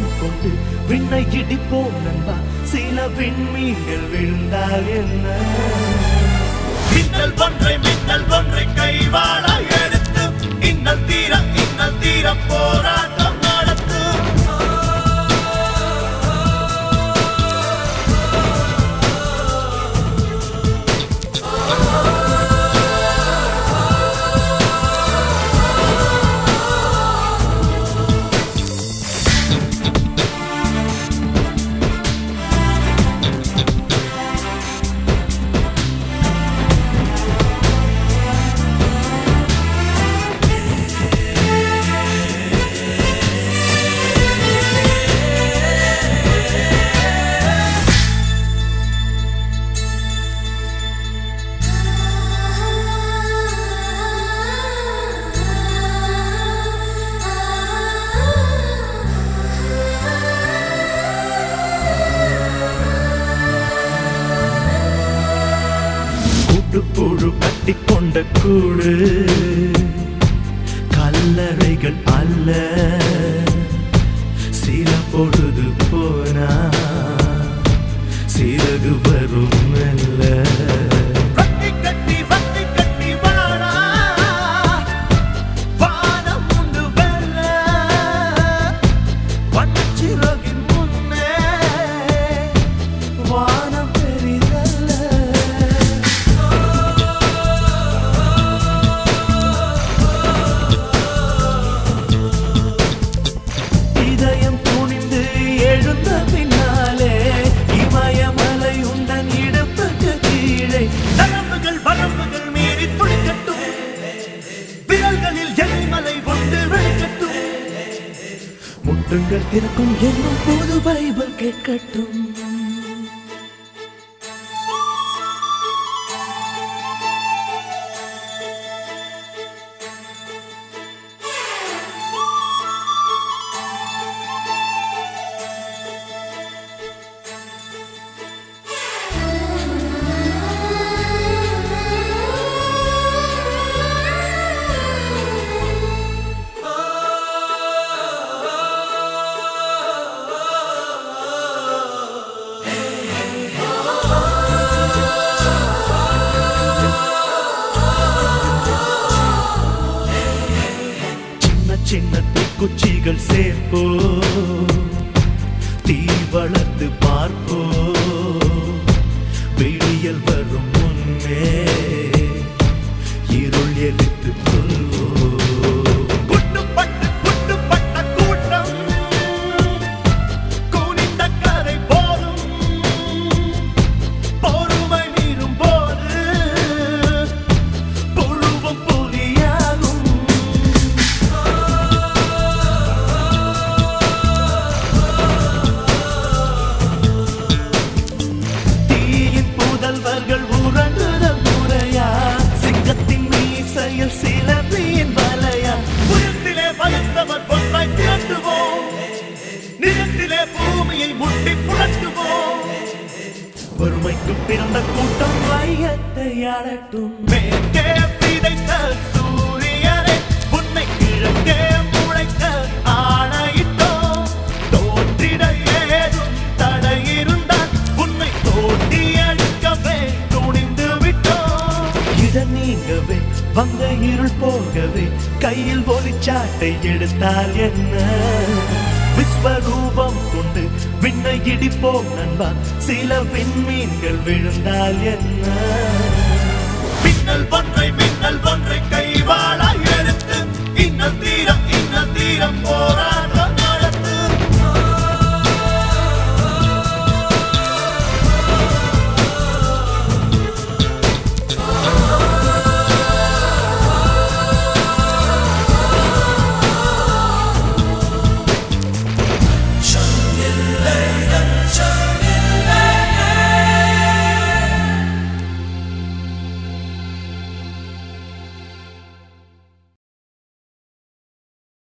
கொண்டு விண்ணை இடிப்போம் நண்பா சில விண்மீன்கள் விழுந்தால் என்ன மின்னல் ஒன்றை மின்னல் ஒன்றை கைவாள எடுத்து இன்னல் தீர இன்னல் தீர போராட்டம் நடத்தும் கூட்டுப்புழு கட்டி கொண்ட கூடு கல்லறைகள் அல்ல சில பொழுது போனா சிறகு வரும் மெல்ல வட்டி கட்டி வட்டி கட்டி வாழா வானம் உண்டு வெல்ல வண்ணச்சிறகின் முன்னே வானம் பெரிதல்ல இதயம் துணிந்து எழுந்த பின்னாலே இமயமலை உந்தன் இடுப்புக்கு கீழே நரம்புகள் வரம்புகள் மீறி துடிக்கட்டும் விரல்களில் எரிமலை கொண்டு வெளிக்கட்டும் முட்டுங்கள் திறக்கும் என்னும் புது பைபிள் கேட்கட்டும் சின்ன சின்ன தீக்குச்சிகள் சேர்ப்போ தீ வளர்த்து பார்ப்போ வெளியல் வரும் முன்னே இருள் எரித்து கொள்வோ குட்டுப்பட்டு குட்டுப்பட்ட கூட்டம் கூனிட்ட கரை போதும் பொறுமை மீறும் போது புழுவும் புலியாகும் தீயின் புதல்வர்கள் உறங்குதல் முறையா சிங்கத்தின் மீசையில் சிலந்தியின் வலையா புயத்திலே பலத்தவர் ஒன்றாய் திரட்டுவோம் நிலத்திலே பூமியை முட்டி புரட்டுவோம் பொறுமைக்கு பிறந்த கூட்டம் வையத்தை ஆளட்டும் மேற்கே விதைத்த சூரியனை உன்னை கிழக்கே முளைக்க ஆணையிட்டோம் தோன்றிட ஏதும் தடை இருந்தால் உன்னை தோண்டி அழிக்கவே துணிந்து விட்டோம் இட நீங்கவே வந்த இருள் போகவே கையில் ஒளிச்சாட்டை எடுத்தால் என்ன விஸ்வரூபம் கொண்டு விண்ணை இடிப்போம் நண்பா சில விண்மீன்கள் விழுந்தால் என்ன மின்னல் ஒன்றை மின்னல் ஒன்றை கைவாளா எடுத்து இன்னல் தீர